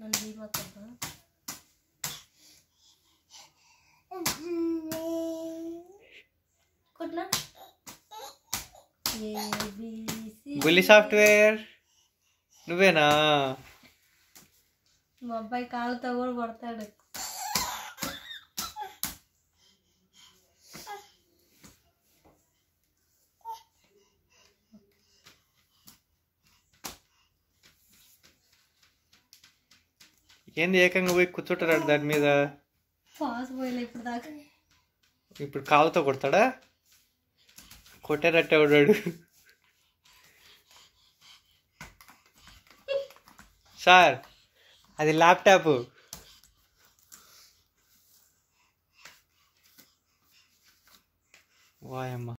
నన్ను తీయబోతుందా కొట్లా ఏబిసి బుల్లి సాఫ్ట్వేర్ నువ్వేనా మా అబ్బాయి కాళ్ళతో కూడా కొడతాడు ఏంది ఏకంగా పోయి కూర్చుంటాడు దాని మీద పాస్ పోయలే ఇప్పుడు దాకా ఇప్పుడు కాలుతో కొడతాడా కొట్టేటట్టే ఉన్నాడు సార్ అది ల్యాప్టాప్ వాయమ్మ